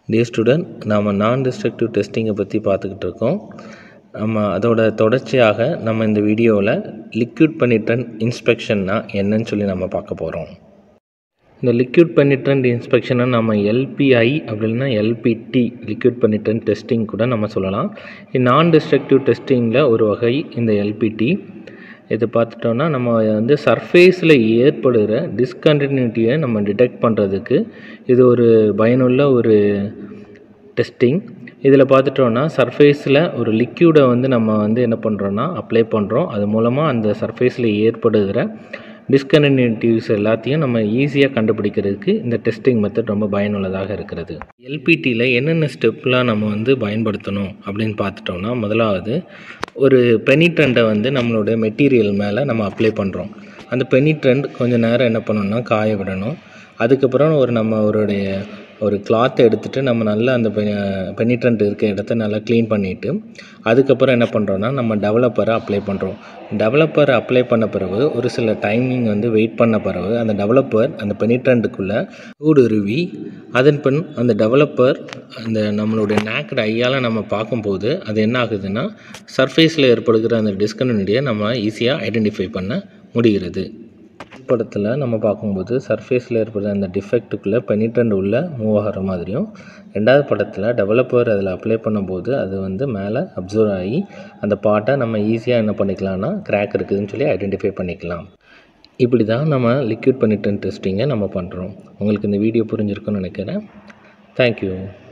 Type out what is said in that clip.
dear student நாம் நான் destructive டெஸ்டிங்கை பற்றி பார்த்துக்கிட்டு இருக்கோம் நம்ம அதோட தொடர்ச்சியாக நம்ம இந்த வீடியோவில் லிக்விட் பெனிட்ரன்ட் இன்ஸ்பெக்ஷன்னா என்னன்னு சொல்லி நம்ம பார்க்க போகிறோம் இந்த லிக்விட் பெனிட்ரன்ட் இன்ஸ்பெக்ஷனை நம்ம எல்பிஐ அப்படின்னா எல்பிடி லிக்விட் பெனிட்ரன்ட் டெஸ்டிங் கூட நம்ம சொல்லலாம் நான் டிஸ்ட்ரக்டிவ் டெஸ்டிங்கில் ஒரு வகை இந்த எல்பிடி இது பார்த்துட்டோன்னா நம்ம வந்து சர்ஃபேஸில் ஏற்படுகிற டிஸ்கண்டினியூட்டியை நம்ம டிடெக்ட் பண்ணுறதுக்கு இது ஒரு பயனுள்ள ஒரு டெஸ்டிங் இதில் பார்த்துட்டோன்னா சர்ஃபேஸில் ஒரு லிக்யூடை வந்து நம்ம வந்து என்ன பண்ணுறோன்னா அப்ளை பண்ணுறோம் அது மூலமாக அந்த சர்ஃபேஸில் ஏற்படுகிற டிஸ்கண்டினியூட்டிவ்ஸ் எல்லாத்தையும் நம்ம ஈஸியாக கண்டுபிடிக்கிறதுக்கு இந்த டெஸ்டிங் மெத்தட் ரொம்ப பயனுள்ளதாக இருக்கிறது எல்பிடியில் என்னென்ன ஸ்டெப்லாம் நம்ம வந்து பயன்படுத்தணும் அப்படின்னு பார்த்துட்டோம்னா முதலாவது ஒரு பெனிட்ரண்டை வந்து நம்மளோட மெட்டீரியல் மேலே நம்ம அப்ளை பண்ணுறோம் அந்த பெனிட்ரண்ட் கொஞ்சம் நேரம் என்ன பண்ணணும்னா காய விடணும் அதுக்கப்புறம் ஒரு நம்ம அவருடைய ஒரு கிளாத்தை எடுத்துகிட்டு நம்ம நல்லா அந்த பெ பெனிட்ரண்ட் இருக்க இடத்த நல்லா க்ளீன் பண்ணிவிட்டு அதுக்கப்புறம் என்ன பண்ணுறோன்னா நம்ம டெவலப்பரை அப்ளை பண்ணுறோம் டெவலப்பர் அப்ளை பண்ண பிறகு ஒரு சில டைமிங் வந்து வெயிட் பண்ண பிறகு அந்த டெவலப்பர் அந்த பெனிட்ரண்ட்டுக்குள்ளே ஊடுருவி அதன் பின் அந்த டெவலப்பர் அந்த நம்மளுடைய நேக்கட் ஐயால் நம்ம பார்க்கும்போது அது என்ன ஆகுதுன்னா சர்ஃபேஸில் ஏற்படுகிற அந்த டிஸ்கன்டினியூட்டியை நம்ம ஈஸியாக ஐடென்டிஃபை பண்ண முடிகிறது படத்தில் நம்ம பார்க்கும்போது சர்ஃபேஸில் ஏற்படுற அந்த டிஃபெக்ட்டுக்குள்ளே பெனிட்ரண்ட் உள்ள மூவ் ஆகிற மாதிரியும் ரெண்டாவது படத்தில் டெவலப்பர் அதில் அப்ளை பண்ணும்போது அது வந்து மேலே அப்சர்வ் ஆகி அந்த பாட்டை நம்ம ஈஸியாக என்ன பண்ணிக்கலாம்னா கிராக் இருக்குதுன்னு சொல்லி ஐடென்டிஃபை பண்ணிக்கலாம் இப்படி தான் நம்ம லிக்விட் பெனிட்ரண்ட் டெஸ்டிங்கை நம்ம பண்ணுறோம் உங்களுக்கு இந்த வீடியோ புரிஞ்சிருக்குன்னு நினைக்கிறேன் தேங்க்யூ